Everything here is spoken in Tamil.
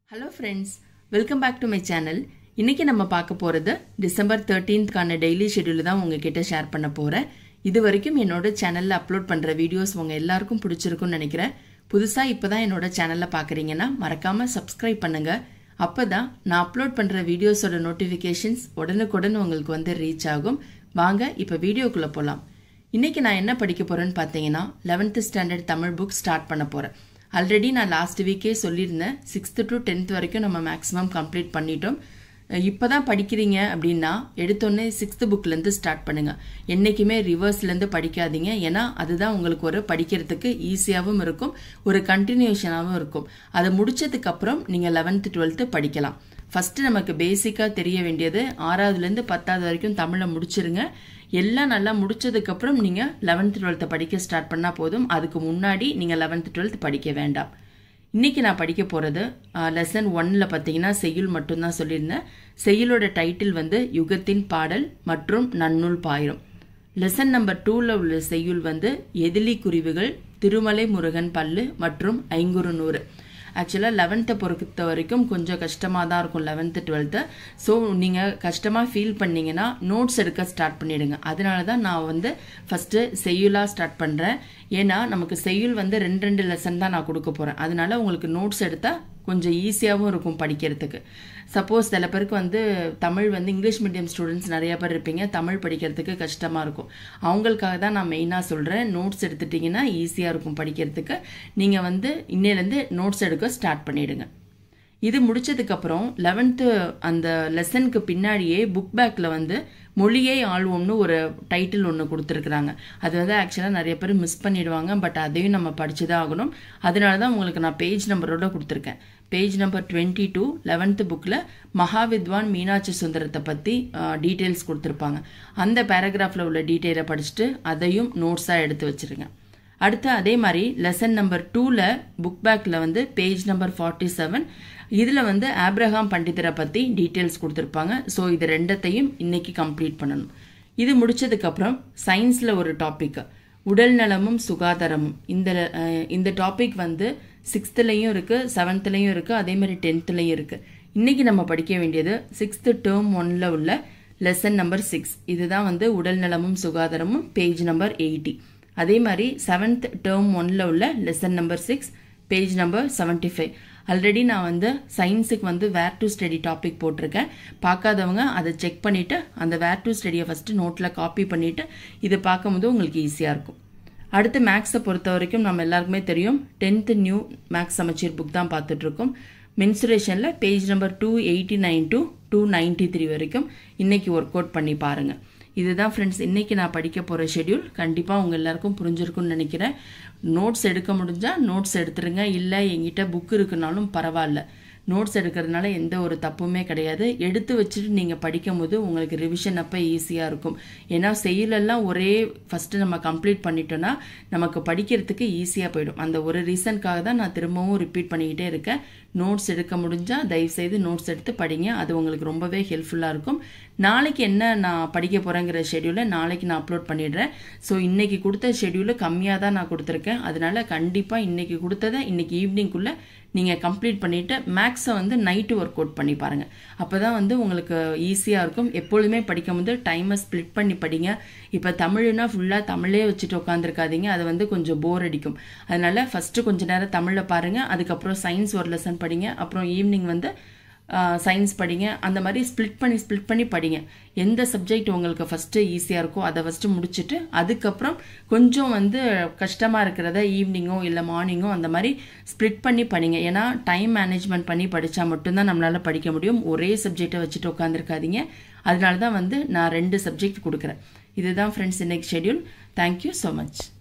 hello friends welcome back to my channel இன்னைக்கு நம்ம பார்க்க போகிறது டிசம்பர் தேர்ட்டீன்த்க்கான டெய்லி ஷெட்யூல் தான் உங்ககிட்ட ஷேர் பண்ண போகிறேன் இது வரைக்கும் என்னோட சேனலில் அப்லோட் பண்ணுற வீடியோஸ் உங்கள் எல்லாருக்கும் பிடிச்சிருக்கும்னு நினைக்கிறேன் புதுசாக இப்போ தான் என்னோட சேனலில் பார்க்குறீங்கன்னா மறக்காமல் சப்ஸ்கிரைப் பண்ணுங்கள் அப்போ தான் நான் அப்லோட் பண்ணுற வீடியோஸோட நோட்டிஃபிகேஷன்ஸ் உடனுக்குடன் உங்களுக்கு வந்து ரீச் ஆகும் வாங்க இப்போ வீடியோக்குள்ளே போகலாம் இன்னைக்கு நான் என்ன படிக்க போகிறேன்னு பார்த்தீங்கன்னா eleventh standard Tamil book start பண்ண போகிறேன் ஆல்ரெடி நான் லாஸ்ட் வீக்கே சொல்லியிருந்தேன் சிக்ஸ்த்து டு டென்த் வரைக்கும் நம்ம மேக்ஸிமம் கம்ப்ளீட் பண்ணிட்டோம் இப்போ தான் படிக்கிறீங்க அப்படின்னா எடுத்தோடனே சிக்ஸ்த்து புக்லேருந்து ஸ்டார்ட் பண்ணுங்கள் என்றைக்குமே ரிவர்ஸ்லேருந்து படிக்காதீங்க ஏன்னா அதுதான் உங்களுக்கு ஒரு படிக்கிறதுக்கு ஈஸியாகவும் இருக்கும் ஒரு கண்டினியூஷனாகவும் இருக்கும் அதை முடிச்சதுக்கப்புறம் நீங்கள் லெவன்த்து டுவெல்த்து படிக்கலாம் ஃபஸ்ட்டு நமக்கு பேசிக்காக தெரிய வேண்டியது ஆறாவதுலேருந்து பத்தாவது வரைக்கும் தமிழை முடிச்சிருங்க எல்லாம் நல்லா முடிச்சதுக்கப்புறம் நீங்கள் லெவன்த்து டுவெல்த்தை படிக்க ஸ்டார்ட் பண்ணால் போதும் அதுக்கு முன்னாடி நீங்கள் லெவன்த்து டுவெல்த் படிக்க வேண்டாம் இன்றைக்கி நான் படிக்க போகிறது லெசன் ஒன்னில் பார்த்தீங்கன்னா செய்யுள் மட்டும்தான் சொல்லியிருந்தேன் செய்யுளோட டைட்டில் வந்து யுகத்தின் பாடல் மற்றும் நன்னூல் பாயிரம் லெசன் நம்பர் டூவில் உள்ள செய்யுள் வந்து எதிலி குருவிகள் திருமலை முருகன் பல்லு மற்றும் ஐங்குறு நூறு ஆக்சுவலாக லெவன்த்தை பொறுத்த வரைக்கும் கொஞ்சம் கஷ்டமாக தான் இருக்கும் லெவன்த்து டுவெல்த்து ஸோ நீங்கள் கஷ்டமாக ஃபீல் பண்ணீங்கன்னா நோட்ஸ் எடுக்க ஸ்டார்ட் பண்ணிவிடுங்க அதனால தான் நான் வந்து ஃபஸ்ட்டு செய்யுளாக ஸ்டார்ட் பண்ணுறேன் ஏன்னா நமக்கு செய்யுள் வந்து ரெண்டு ரெண்டு லெசன் தான் நான் கொடுக்க போகிறேன் அதனால உங்களுக்கு நோட்ஸ் எடுத்தால் கொஞ்சம் ஈஸியாகவும் இருக்கும் படிக்கிறதுக்கு சப்போஸ் சில பேருக்கு வந்து தமிழ் வந்து இங்கிலீஷ் மீடியம் ஸ்டூடெண்ட்ஸ் நிறைய பேர் இருப்பீங்க தமிழ் படிக்கிறதுக்கு கஷ்டமாக இருக்கும் அவங்களுக்காக தான் நான் மெயினாக சொல்கிறேன் நோட்ஸ் எடுத்துட்டிங்கன்னா ஈஸியாக இருக்கும் படிக்கிறதுக்கு நீங்கள் வந்து இன்னையிலேருந்து நோட்ஸ் எடுக்க ஸ்டார்ட் பண்ணிவிடுங்க இது முடிச்சதுக்கப்புறம் லெவன்த்து அந்த லெசனுக்கு பின்னாடியே புக் பேக்கில் வந்து மொழியை ஆள்வோம்னு ஒரு டைட்டில் ஒன்று கொடுத்துருக்குறாங்க அது வந்து ஆக்சுவலாக நிறைய பேர் மிஸ் பண்ணிடுவாங்க பட் அதையும் நம்ம படிச்சு தான் ஆகணும் அதனால தான் உங்களுக்கு நான் பேஜ் நம்பரோட கொடுத்துருக்கேன் page number twenty two eleventh புக்கில் மகாவித்வான் மீனாட்சி சுந்தரத்தை பற்றி டீட்டெயில்ஸ் கொடுத்துருப்பாங்க அந்த பேராகிராஃபில் உள்ள டீட்டெயிலை படிச்சுட்டு அதையும் நோட்ஸாக எடுத்து வச்சுருங்க அடுத்து அதே மாதிரி லெசன் நம்பர் டூவில் புக் பேக்கில் வந்து பேஜ் நம்பர் ஃபார்ட்டி செவன் இதில் வந்து ஆப்ரஹாம் பண்டிதரை பற்றி டீட்டெயில்ஸ் கொடுத்துருப்பாங்க ஸோ இது ரெண்டத்தையும் இன்னைக்கு கம்ப்ளீட் பண்ணணும் இது முடிச்சதுக்கப்புறம் சயின்ஸில் ஒரு டாபிக் உடல் நலமும் சுகாதாரமும் இந்த இந்த டாபிக் வந்து சிக்ஸ்த்துலேயும் இருக்குது செவன்த்துலேயும் இருக்குது அதே மாதிரி டென்த்துலேயும் இருக்குது இன்றைக்கி நம்ம படிக்க வேண்டியது சிக்ஸ்த்து டேர்ம் ஒன்னில் உள்ள லெசன் நம்பர் சிக்ஸ் இதுதான் வந்து உடல் நலமும் சுகாதாரமும் பேஜ் நம்பர் எயிட்டி அதே மாதிரி செவன்த் டேர்ம் ஒன்ல உள்ள lesson number six page number seventy five already நான் வந்து சயின்ஸுக்கு வந்து வேர் டு ஸ்டடி டாபிக் போட்டிருக்கேன் பார்க்காதவங்க அதை செக் பண்ணிவிட்டு அந்த வேர் டு ஸ்டடியை ஃபஸ்ட்டு நோட்டில் காப்பி பண்ணிவிட்டு இதை பார்க்கும்போது உங்களுக்கு ஈஸியாக இருக்கும் அடுத்து மேக்ஸை பொறுத்த வரைக்கும் நம்ம எல்லாருக்குமே தெரியும் tenth new maths Samacheer book தான் பார்த்துட்ருக்கோம் மென்சுரேஷனில் page number two eighty nine to two ninety three வரைக்கும் இன்றைக்கி ஒர்க் அவுட் பண்ணி பாருங்கள் இதுதான் ஃப்ரெண்ட்ஸ் இன்றைக்கி நான் படிக்க போகிற ஷெடியூல் கண்டிப்பாக உங்கள் எல்லாருக்கும் புரிஞ்சிருக்கும்னு நினைக்கிறேன் நோட்ஸ் எடுக்க முடிஞ்சால் நோட்ஸ் எடுத்துருங்க இல்லை எங்கிட்ட புக் இருக்குனாலும் பரவாயில்ல நோட்ஸ் எடுக்கிறதுனால எந்த ஒரு தப்புமே கிடையாது எடுத்து வச்சுட்டு நீங்கள் படிக்கும் போது உங்களுக்கு ரிவிஷன் அப்போ ஈஸியாக இருக்கும் ஏன்னா செயலெல்லாம் ஒரே ஃபஸ்ட்டு நம்ம கம்ப்ளீட் பண்ணிட்டோன்னா நமக்கு படிக்கிறதுக்கு ஈஸியாக போயிடும் அந்த ஒரு ரீசனுக்காக தான் நான் திரும்பவும் ரிப்பீட் பண்ணிக்கிட்டே இருக்கேன் நோட்ஸ் எடுக்க முடிஞ்சால் தயவுசெய்து நோட்ஸ் எடுத்து படிங்க அது உங்களுக்கு ரொம்பவே ஹெல்ப்ஃபுல்லாக இருக்கும் நாளைக்கு என்ன நான் படிக்க போகிறேங்கிற ஷெடியூலை நாளைக்கு நான் அப்லோட் பண்ணிடுறேன் ஸோ இன்றைக்கி கொடுத்த ஷெடியூலு கம்மியாக தான் நான் கொடுத்துருக்கேன் அதனால் கண்டிப்பாக இன்றைக்கி கொடுத்ததை இன்றைக்கி ஈவினிங்குள்ளே நீங்கள் கம்ப்ளீட் பண்ணிவிட்டு மேக்ஸை வந்து நைட்டு ஒர்க் அவுட் பண்ணி பாருங்கள் அப்போ தான் வந்து உங்களுக்கு ஈஸியாக இருக்கும் எப்பொழுதுமே படிக்கும் போது டைமை ஸ்ப்ளிட் பண்ணி படிங்க இப்போ தமிழ்னா ஃபுல்லாக தமிழே வச்சுட்டு உட்காந்துருக்காதீங்க அது வந்து கொஞ்சம் போர் அடிக்கும் அதனால் ஃபஸ்ட்டு கொஞ்சம் நேரம் தமிழில் பாருங்கள் அதுக்கப்புறம் சயின்ஸ் ஒரு லெசன் படிங்க அப்புறம் ஈவினிங் வந்து சயின்ஸ் படிங்க அந்த மாதிரி ஸ்ப்ளிட் பண்ணி ஸ்ப்ளிட் பண்ணி படிங்க எந்த சப்ஜெக்ட் உங்களுக்கு ஃபஸ்ட்டு ஈஸியாக இருக்கோ அதை ஃபஸ்ட்டு முடிச்சுட்டு அதுக்கப்புறம் கொஞ்சம் வந்து கஷ்டமாக இருக்கிறத ஈவினிங்கோ இல்லை மார்னிங்கோ அந்த மாதிரி ஸ்ப்ளிட் பண்ணி படிங்க ஏன்னா டைம் மேனேஜ்மெண்ட் பண்ணி படித்தா மட்டும்தான் நம்மளால் படிக்க முடியும் ஒரே சப்ஜெக்டை வச்சுட்டு உட்காந்துருக்காதீங்க அதனால தான் வந்து நான் ரெண்டு சப்ஜெக்ட் கொடுக்குறேன் இதுதான் ஃப்ரெண்ட்ஸ் இன்னைக்கு ஷெடியூல் தேங்க்யூ ஸோ மச்